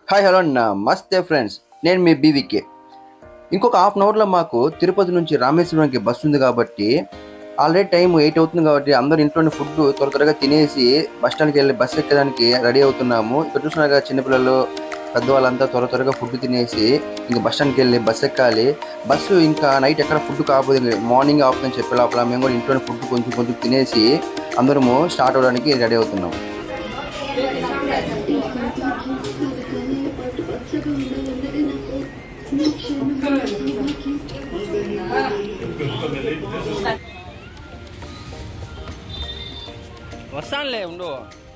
Hi hello నమస్తే friends నేను మీ BVK ఇంకొక హాఫ్ అన్ అవర్లో మాకు తిరుపతి నుంచి రామేశ్వరంకి బస్సు ఉంది కాబట్టి ఆల్రెడీ టైం ఎయిట్ అవుతుంది కాబట్టి అందరూ ఇంట్లోనే ఫుడ్ త్వర త్వరగా తినేసి బస్ స్టాండ్కి వెళ్ళి బస్సు ఎక్కడానికి రెడీ అవుతున్నాము ఇక్కడ చూస్తున్నారు కదా చిన్నపిల్లలు పెద్దవాళ్ళంతా త్వర త్వరగా ఫుడ్ తినేసి ఇంకా బస్ స్టాండ్కి వెళ్ళి బస్సు ఎక్కాలి బస్సు ఇంకా నైట్ ఎక్కడ ఫుడ్ కాకపోతే మార్నింగ్ ఆఫ్ అని చెప్పే లోపల మేము కూడా ఇంట్లోనే ఫుడ్ కొంచెం కొంచెం తినేసి అందరము స్టార్ట్ అవ్వడానికి రెడీ అవుతున్నాం వస్తానులే ఉండు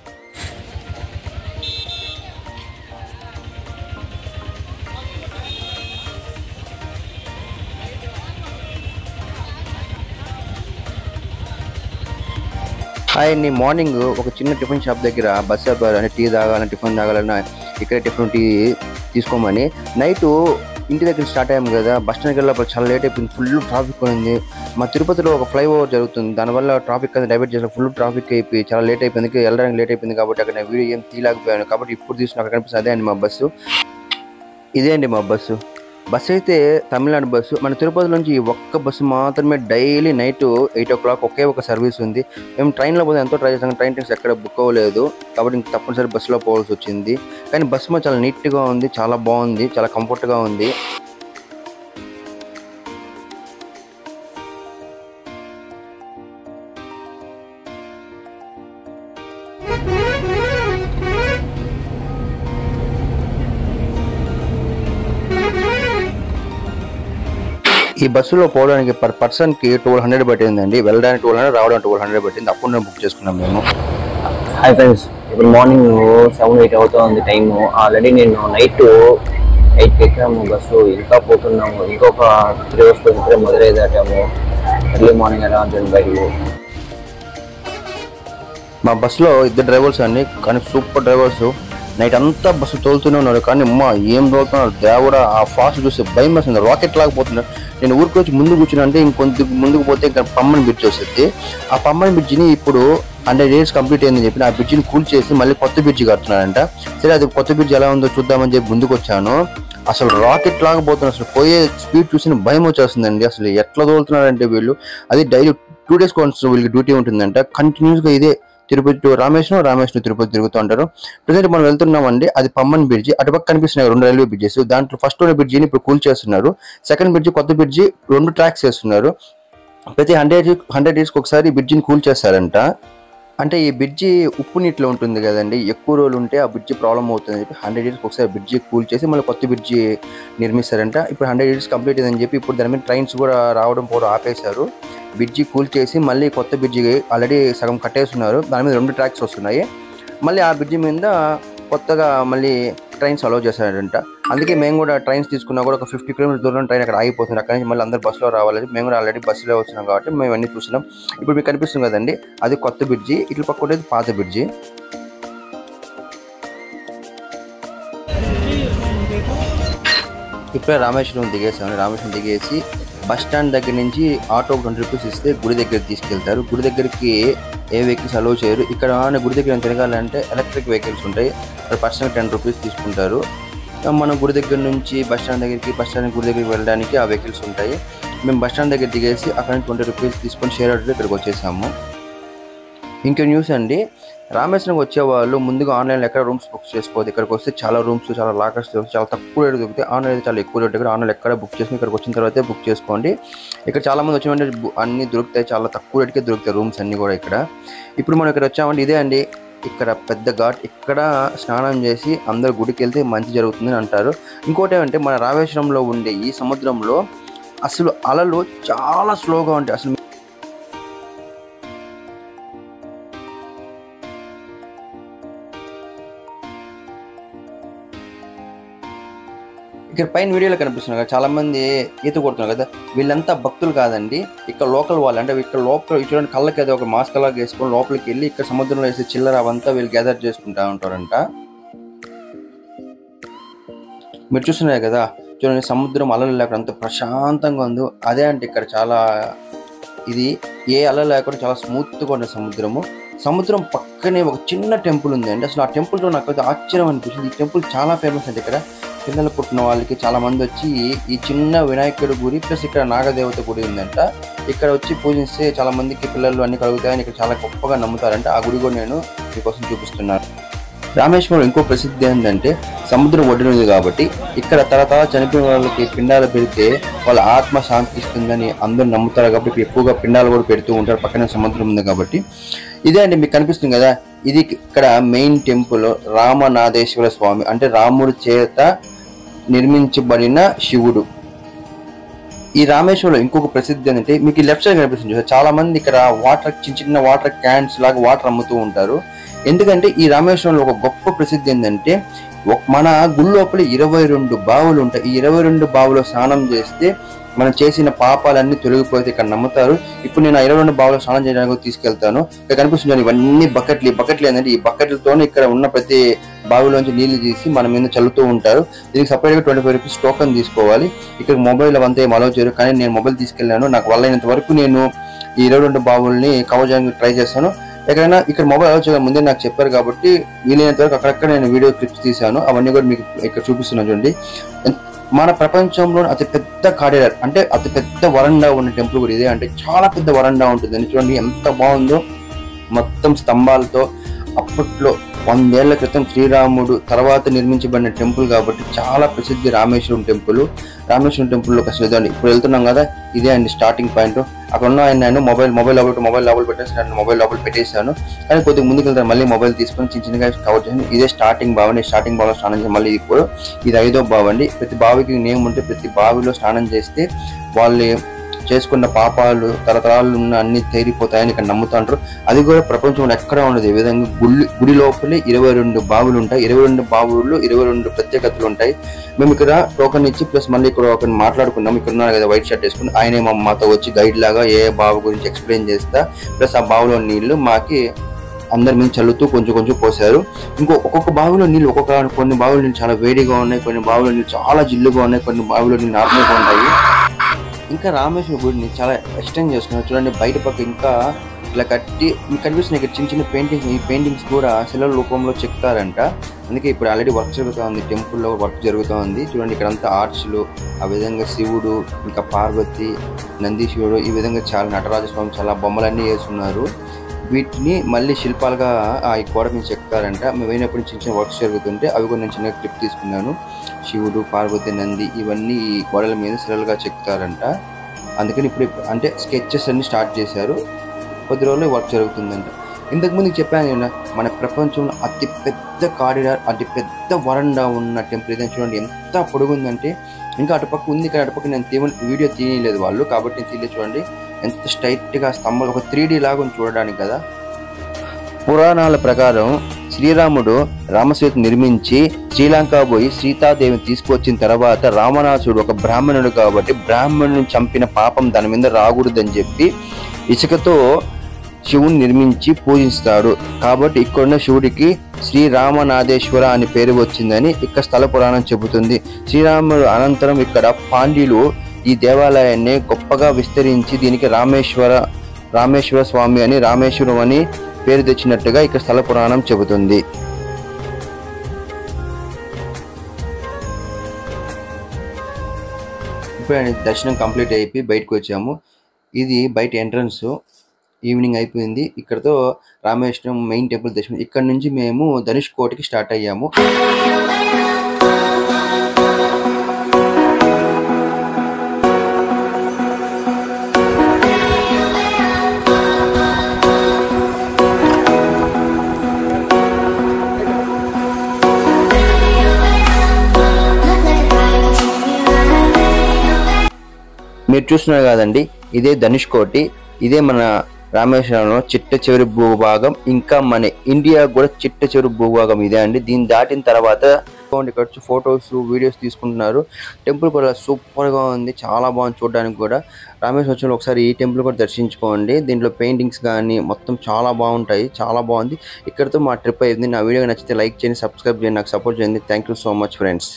హాయ్ అండి మార్నింగ్ ఒక చిన్న టిఫిన్ షాప్ దగ్గర బస్ అంటే టీ తాగాలని టిఫిన్ తాగాలన్నా ఇక్కడ టిఫిన్ టీ తీసుకోమని నైట్ ఇంటి దగ్గర స్టార్ట్ అయ్యాము కదా బస్ స్టాండ్కి వెళ్ళినప్పుడు చాలా లేట్ అయిపోయింది ఫుల్ ట్రాఫిక్ ఉంది మా తిరుపతిలో ఒక ఫ్లైఓవర్ జరుగుతుంది దానివల్ల ట్రాఫిక్ అనేది డైవర్ట్ చేసిన ఫుల్ ట్రాఫిక్ అయిపోయి చాలా లేట్ అయిపోయింది వెళ్ళడానికి లేట్ అయిపోయింది కాబట్టి అక్కడ నేను వీడియో ఏం తీయలేకపోయాను కాబట్టి ఇప్పుడు తీసుకుని అక్కడ కనిపిస్తుంది అదే అండి మా బస్సు ఇదే అండి మా బస్సు బస్సు అయితే తమిళనాడు బస్సు మన తిరుపతి నుంచి ఈ ఒక్క బస్సు మాత్రమే daily night eight o'clock ఒకే ఒక సర్వీస్ ఉంది మేము ట్రైన్లో పోతే ఎంతో ట్రై చేసాం ట్రైన్ టికెట్స్ ఎక్కడ బుక్ అవ్వలేదు కాబట్టి ఇంక తప్పనిసరి బస్సులో పోవాల్సి వచ్చింది కానీ బస్సు మా చాలా నీట్గా ఉంది చాలా బాగుంది చాలా కంఫర్ట్గా ఉంది ఈ బస్సులో పోవడానికి పర్ పర్సన్కి ట్వెల్వ్ హండ్రెడ్ పట్టిందండి వెళ్ళడానికి ట్వెల్వ్ హండ్రెడ్ రావడానికి ట్వెల్వ్ హండ్రెడ్ పట్టింది అప్పుడు నేను బుక్ చేసుకున్నాం మేము హాయ్ ఫ్రెండ్స్ ఇప్పుడు మార్నింగ్ సెవెన్ ఎయిట్ అవుతుంది టైము ఆల్రెడీ నేను నైట్ ఎయిట్కి ఎక్కాము బస్సు ఇంకా పోతున్నాము ఇంకొక త్రీ అవర్స్ ఇప్పుడే మధురై దాటాము ఎర్లీ మార్నింగ్ ఎలా ఉంటుంది బయటకు మా బస్సులో ఇద్దరు డ్రైవర్స్ అండి కానీ సూపర్ డ్రైవర్స్ నైట్ అంతా బస్సు తోలుతూనే ఉన్నారు కానీ అమ్మ ఏం తోలుతున్నారు దేవుడా ఆ ఫాస్ట్ చూస్తే భయం వేస్తుంది రాకెట్ లాగా పోతున్నారు నేను ఊరికి వచ్చి ముందు కూర్చుని అంటే ఇంకొంత ముందుకు పోతే ఇంకా పమ్మని బ్రిడ్జ్ వస్తుంది ఆ పమ్మని బ్రిడ్జిని ఇప్పుడు హండ్రెడ్ ఇయర్స్ కంప్లీట్ అయిందని చెప్పి ఆ బ్రిడ్జిని కూల్ చేసి మళ్ళీ కొత్త బ్రిడ్జి కడుతున్నారంట సరే అది కొత్త బ్రిడ్జ్ ఎలా ఉందో చూద్దామని చెప్పి ముందుకు వచ్చాను అసలు రాకెట్ లాగా పోతున్నారు అసలు పోయే స్పీడ్ చూసి భయం వచ్చేస్తుందండి అసలు ఎట్లా తోలుతున్నారంటే వీళ్ళు అది డైలీ టూ డేస్ కొన్స్ వీళ్ళకి డ్యూటీ ఉంటుందంట కంటిన్యూస్గా ఇదే తిరుపతి టు రామేశ్వరం రామేశ్వరం టు తిరుపతి తిరుగుతూ ఉంటారు ప్రజెంట్ మనం వెళ్తున్నామండి అది పమ్మన్ బ్రిడ్జి అటుపక్క కనిపిస్తున్నాయి రెండు రైల్వే బ్రిడ్జెస్ దాంట్లో ఫస్ట్ ఉన్న బ్రిడ్జిని ఇప్పుడు కూల్ చేస్తున్నారు సెకండ్ బ్రిడ్జి కొత్త బ్రిడ్జి రెండు ట్రాక్స్ చేస్తున్నారు ప్రతి హండ్రెడ్ హండ్రెడ్ డేస్కి ఒకసారి ఈ బ్రిడ్జిని కూల్ చేస్తారంట అంటే ఈ బ్రిడ్జి ఉప్పు నీటిలో ఉంటుంది కదండి ఎక్కువ రోజులు ఉంటే ఆ బ్రిడ్జి ప్రాబ్లం అవుతుంది అని చెప్పి హండ్రెడ్ ఇయర్స్కి ఒకసారి బ్రిడ్జి కూల్ చేసి మళ్ళీ కొత్త బ్రిడ్జి నిర్మిస్తారంట ఇప్పుడు హండ్రెడ్ ఇయర్స్ కంప్లీట్ అయిందని చెప్పి ఇప్పుడు దాని మీద ట్రైన్స్ కూడా రావడం పోవడం ఆపేశారు బ్రిడ్జి కూల్ చేసి మళ్ళీ కొత్త బ్రిడ్జి ఆల్రెడీ సగం కట్టేస్తున్నారు దాని మీద రెండు ట్రాక్స్ వస్తున్నాయి మళ్ళీ ఆ బ్రిడ్జి మీద కొత్తగా మళ్ళీ ట్రైన్స్ అలౌ చేశారంట అందుకే మేము కూడా ట్రైన్స్ తీసుకున్నా కూడా ఒక ఫిఫ్టీ కిలోమీటర్ దూరం ట్రైన్ అక్కడ ఆగిపోతుంది అక్కడ నుంచి మళ్ళీ అందరు బస్సులో రావాలి మేము కూడా ఆల్రెడీ బస్సులో వచ్చినాం కాబట్టి మేము అన్ని చూస్తున్నాం ఇప్పుడు మీకు కనిపిస్తుంది కదండి అది కొత్త బ్రిడ్జి ఇట్లా పక్క ఉండేది పాత బ్రిడ్జి ఇప్పుడే రామేశ్వరం దిగేసాము రామేశ్వరం దిగేసి బస్ స్టాండ్ దగ్గర నుంచి ఆటో ట్వంటీ రూపీస్ ఇస్తే గుడి దగ్గర తీసుకెళ్తారు గుడి దగ్గరికి ఏ వెహికల్స్ అలౌ చేయరు ఇక్కడ గుడి దగ్గర తిరగాలంటే ఎలక్ట్రిక్ వెహికల్స్ ఉంటాయి పర్సన్ టెన్ రూపీస్ తీసుకుంటారు మనం గుడి దగ్గర నుంచి బస్ స్టాండ్ దగ్గరికి బస్ స్టాండ్ గుడి దగ్గరికి వెళ్ళడానికి ఆ వెహికల్స్ ఉంటాయి మేము బస్ స్టాండ్ దగ్గర దిగేసి అక్కడ నుంచి ట్వంటీ రూపీస్ తీసుకొని షేర్ ఆటోలో ఇక్కడికి వచ్చేసాము ఇంకో న్యూస్ అండి రామేశ్వరం వచ్చే వాళ్ళు ముందుగా ఆన్లైన్లో ఎక్కడ రూమ్స్ బుక్ చేసుకోవద్దు ఇక్కడికి వస్తే చాలా రూమ్స్ చాలా లాకర్స్ చాలా తక్కువ రేటు దొరుకుతాయి ఆన్లైన్ అయితే చాలా ఎక్కువ రేటు దగ్గర ఆన్లైన్ ఎక్కడ బుక్ చేసుకుని ఇక్కడికి వచ్చిన తర్వాతే బుక్ చేసుకోండి ఇక్కడ చాలా మంది వచ్చిన వెంటనే బు- అన్ని దొరుకుతాయి చాలా తక్కువ రేటుకే దొరుకుతాయి రూమ్స్ అన్ని కూడా ఇక్కడ ఇప్పుడు మనం ఇక్కడ వచ్చామండి ఇదే అండి ఇక్కడ పెద్ద ఘాట్ ఇక్కడ స్నానం చేసి అందరు గుడికి వెళ్తే మంచి జరుగుతుందని అంటారు ఇంకోటి ఏమంటే మన రామేశ్వరంలో ఉండే ఈ సముద్రంలో అసలు అలలు చాలా స్లోగా ఉంటాయి అసలు ఇక్కడ పైన వీడియోలో కనిపిస్తున్నారు కదా చాలా మంది ఈత కొడుతున్నారు కదా వీళ్ళంతా భక్తులు కాదండి ఇక్కడ లోకల్ వాళ్ళు అంటే ఇక్కడ లోపల చూడండి కళ్ళకి ఏదో ఒక మాస్క్ లాగా వేసుకొని లోపలికి వెళ్ళి ఇక్కడ సముద్రంలో వేసే చిల్లర అవంతా వీళ్ళు గ్యాదర్ చేసుకుంటా ఉంటారంట మీరు చూస్తున్నారు కదా చూడండి సముద్రం అలలు లేకుండా అంత ప్రశాంతంగా ఉంది అదే అంటే ఇక్కడ చాలా ఇది ఏ అల లేకుండా చాలా స్మూత్గా ఉండే సముద్రము సముద్రం పక్కనే ఒక చిన్న టెంపుల్ ఉందండి అసలు ఆ టెంపుల్తో నాకు అయితే ఆశ్చర్యం అనిపించింది ఈ టెంపుల్ చాలా ఫేమస్ అండి ఇక్కడ పిల్లలు పుట్టిన వాళ్ళకి చాలా మంది వచ్చి ఈ చిన్న వినాయకుడి గుడి ప్లస్ ఇక్కడ నాగదేవత గుడి ఉందంట ఇక్కడ వచ్చి పూజిస్తే చాలా మందికి పిల్లలు అన్ని కలుగుతాయని ఇక్కడ చాలా గొప్పగా నమ్ముతారంట ఆ గుడి కూడా నేను మీకోసం చూపిస్తున్నాను రామేశ్వరం ఇంకో ప్రసిద్ధి ఏంటంటే సముద్రం ఒడ్డున ఉంది కాబట్టి ఇక్కడ తరతర చనిపోయిన వాళ్ళకి పిండాలు పెడితే వాళ్ళ ఆత్మ శాంతిస్తుందని అందరూ నమ్ముతారు కాబట్టి ఇక్కడ ఎక్కువగా పిండాలు కూడా పెడుతూ ఉంటారు పక్కనే సముద్రం ఉంది కాబట్టి ఇదే అండి మీకు కనిపిస్తుంది కదా ఇది ఇక్కడ మెయిన్ టెంపుల్ రామనాథేశ్వర స్వామి అంటే రాముడి చేత నిర్మించబడిన శివుడు ఈ రామేశ్వరంలో ఇంకొక ప్రసిద్ధి ఏంటంటే మీకు ఈ లెఫ్ట్ సైడ్ కనిపిస్తుంది చూసారా? చాలా మంది ఇక్కడ వాటర్ చిన్న చిన్న వాటర్ క్యాన్స్ లాగా వాటర్ అమ్ముతూ ఉంటారు ఎందుకంటే ఈ రామేశ్వరంలో ఒక గొప్ప ప్రసిద్ధి ఏంటంటే ఒక- మన గుడి లోపల ఇరవై రెండు బావులు ఉంటాయి ఈ ఇరవై రెండు బావులో స్నానం చేస్తే మనం చేసిన పాపాలన్నీ తొలగిపోతే ఇక్కడ నమ్ముతారు ఇప్పుడు నేను ఆ ఇరవై రెండు బావులో స్నానం చేయడానికి కూడా తీసుకెళ్తాను ఇక్కడ కనిపిస్తుంది ఇవన్నీ బకెట్లు ఈ బకెట్లు ఏంటంటే ఈ బకెట్లతో ఇక్కడ ఉన్న ప్రతి బావిలోంచి నీళ్లు తీసి మన మీద చల్లుతూ ఉంటారు దీనికి సపరేట్గా ట్వంటీ ఫైవ్ రూపీస్ టోకన్ తీసుకోవాలి ఇక్కడ మొబైల్ అవంతా ఏం అలౌ చేయరు కానీ నేను మొబైల్ తీసుకెళ్ళాను నాకు వల్ల అయినంత వరకు నేను ఈ ఇరవై రెండు బావుల్ని కవర్ చేయడానికి ట్రై చేస్తాను ఎక్కడైనా ఇక్కడ మొబైల్ అలౌ చేయడం ముందే నాకు చెప్పారు కాబట్టి వీలైనంత వరకు అక్కడక్కడ నేను వీడియో క్లిప్స్ తీశాను అవన్నీ కూడా మీకు ఇక్కడ చూపిస్తున్నాను చూడండి మన ప్రపంచంలో అతి పెద్ద కారిడార్ అంటే అతి పెద్ద వరండా ఉన్న టెంపుల్ కూడా ఇదే అంటే చాలా పెద్ద వరండా ఉంటుంది చూడండి ఎంత బాగుందో మొత్తం స్తంభాలతో అప్పట్లో వందేళ్ల క్రితం శ్రీరాముడు తర్వాత నిర్మించబడిన టెంపుల్ కాబట్టి చాలా ప్రసిద్ధి రామేశ్వరం టెంపుల్ రామేశ్వరం టెంపుల్లో అసలు ఇదండి ఇప్పుడు వెళ్తున్నాం కదా ఇదే అండి స్టార్టింగ్ పాయింట్ అక్కడ ఉన్న ఆయన నేను మొబైల్ మొబైల్ లోపల మొబైల్ లోపల పెట్టేసి నేను మొబైల్ లోపల పెట్టేశాను కానీ కొద్దిగా ముందుకు వెళ్తాను మళ్ళీ మొబైల్ తీసుకొని చిన్న చిన్నగా కవర్ చేసి ఇదే స్టార్టింగ్ బావి స్టార్టింగ్ బావిలో స్నానం చేసి మళ్ళీ ఇప్పుడు ఇది ఐదో బావి అండి ప్రతి బావికి నేమ్ ఉంటే ప్రతి బావిలో స్నానం చేస్తే వాళ్ళు చేసుకున్న పాపాలు తరతరాలు ఉన్న అన్ని తేరిపోతాయని ఇక్కడ నమ్ముతుంటారు అది కూడా ప్రపంచంలో ఎక్కడ ఉండదు ఈ విధంగా గుడి గుడి లోపలే ఇరవై రెండు బావులు ఉంటాయి ఇరవై రెండు బావుల్లో ఇరవై రెండు ప్రత్యేకతలు ఉంటాయి మేము ఇక్కడ టోకన్ ఇచ్చి ప్లస్ మళ్ళీ ఇక్కడ ఒకరిని మాట్లాడుకున్నాం ఇక్కడ ఉన్నారు కదా వైట్ షర్ట్ వేసుకుని ఆయనే మా మాతో వచ్చి గైడ్ లాగా ఏ బావి గురించి ఎక్స్ప్లెయిన్ చేస్తా ప్లస్ ఆ బావిలో నీళ్లు మాకి అందరి మీద చల్లుతూ కొంచెం కొంచెం పోసారు ఇంకో ఒక్కొక్క బావిలో నీళ్ళు ఒక్కొక్క కొన్ని బావిలో నీళ్ళు చాలా వేడిగా ఉన్నాయి కొన్ని బావిలో నీళ్ళు చాలా జిల్లుగా ఉన్నాయి కొన్ని బావిలో నీళ్ళు నార్మల్గా ఉన్నాయి ఇంకా రామేశ్వర గుడిని చాలా ఎక్స్టెండ్ చేసుకున్నారు చూడండి బయట పక్క ఇంకా ఇట్లా కట్టి మీకు కనిపిస్తున్నాయి ఇక్కడ చిన్న చిన్న పెయింటింగ్స్ ఈ పెయింటింగ్స్ కూడా శిలల రూపంలో చెక్తారంట అందుకే ఇప్పుడు ఆల్రెడీ వర్క్ జరుగుతూ ఉంది టెంపుల్లో వర్క్ జరుగుతూ ఉంది చూడండి ఇక్కడ అంతా ఆర్చ్లు ఆ విధంగా శివుడు ఇంకా పార్వతి నందీశ్వరుడు ఈ విధంగా చాలా నటరాజ స్వామి చాలా బొమ్మలన్నీ వేస్తున్నారు వీటిని మళ్ళీ శిల్పాలుగా ఆ ఈ గోడ మీద చెక్తారంట మేము పోయినప్పుడు చిన్న చిన్న వర్క్స్ జరుగుతుంటే అవి కూడా నేను చిన్న క్లిప్ తీసుకున్నాను శివుడు పార్వతి నంది ఇవన్నీ ఈ గోడల మీద శిలలుగా చెక్తారంట అందుకని ఇప్పుడు అంటే స్కెచెస్ అన్ని స్టార్ట్ చేశారు కొద్ది రోజుల్లో వర్క్ జరుగుతుందంట ఇంతకుముందు చెప్పాను నేను మన ప్రపంచంలో అతి పెద్ద కారిడార్ అతి పెద్ద వరండా ఉన్న టెంపుల్ ఏదైనా చూడండి ఎంత పొడుగుందంటే ఇంకా అటుపక్క ఉంది ఇక్కడ అటుపక్క నేను తీవ వీడియో తీయలేదు వాళ్ళు కాబట్టి నేను తీయలేదు చూడండి ఎంత స్ట్రైట్గా స్తంభాలు ఒక త్రీ లాగా ఉంది చూడడానికి కదా పురాణాల ప్రకారం శ్రీరాముడు రామసేతు నిర్మించి శ్రీలంక పోయి సీతాదేవిని తీసుకొచ్చిన తర్వాత రామనాసుడు ఒక బ్రాహ్మణుడు కాబట్టి బ్రాహ్మణుని చంపిన పాపం దాని మీద రాకూడదని చెప్పి ఇసుకతో శివుని నిర్మించి పూజిస్తాడు కాబట్టి ఇక్కడున్న శివుడికి శ్రీరామనాథేశ్వర అని పేరు వచ్చిందని ఇక్కడ స్థల పురాణం చెబుతుంది శ్రీరాముడు అనంతరం ఇక్కడ పాండ్యులు ఈ దేవాలయాన్ని గొప్పగా విస్తరించి దీనికి రామేశ్వర రామేశ్వర స్వామి అని రామేశ్వరం అని పేరు తెచ్చినట్టుగా ఇక్కడ స్థల పురాణం చెబుతుంది ఇప్పుడు ఆయన దర్శనం కంప్లీట్ అయిపోయి బయటకు వచ్చాము ఇది బయట ఎంట్రన్స్ ఈవినింగ్ అయిపోయింది ఇక్కడతో రామేశ్వరం మెయిన్ టెంపుల్ దర్శనం ఇక్కడ నుంచి మేము ధనుష్ కోటకి స్టార్ట్ అయ్యాము మీరు చూస్తున్నారు కదండి ఇదే ధనుష్ కోటి ఇదే మన రామేశ్వరంలో చిట్ట చివరి భూభాగం ఇంకా మన ఇండియా కూడా చిట్ట చివరి భూభాగం ఇదే అండి దీన్ని దాటిన తర్వాత ఇక్కడ వచ్చి ఫొటోస్ వీడియోస్ తీసుకుంటున్నారు టెంపుల్ కూడా సూపర్ గా ఉంది చాలా బాగుంది చూడడానికి కూడా రామేశ్వరం వచ్చిన ఒకసారి ఈ టెంపుల్ కూడా దర్శించుకోండి దీంట్లో పెయింటింగ్స్ కానీ మొత్తం చాలా బాగుంటాయి చాలా బాగుంది ఇక్కడతో మా ట్రిప్ అయింది నా వీడియో నచ్చితే లైక్ చేయండి సబ్స్క్రైబ్ చేయండి నాకు సపోర్ట్ చేయండి thank you so much friends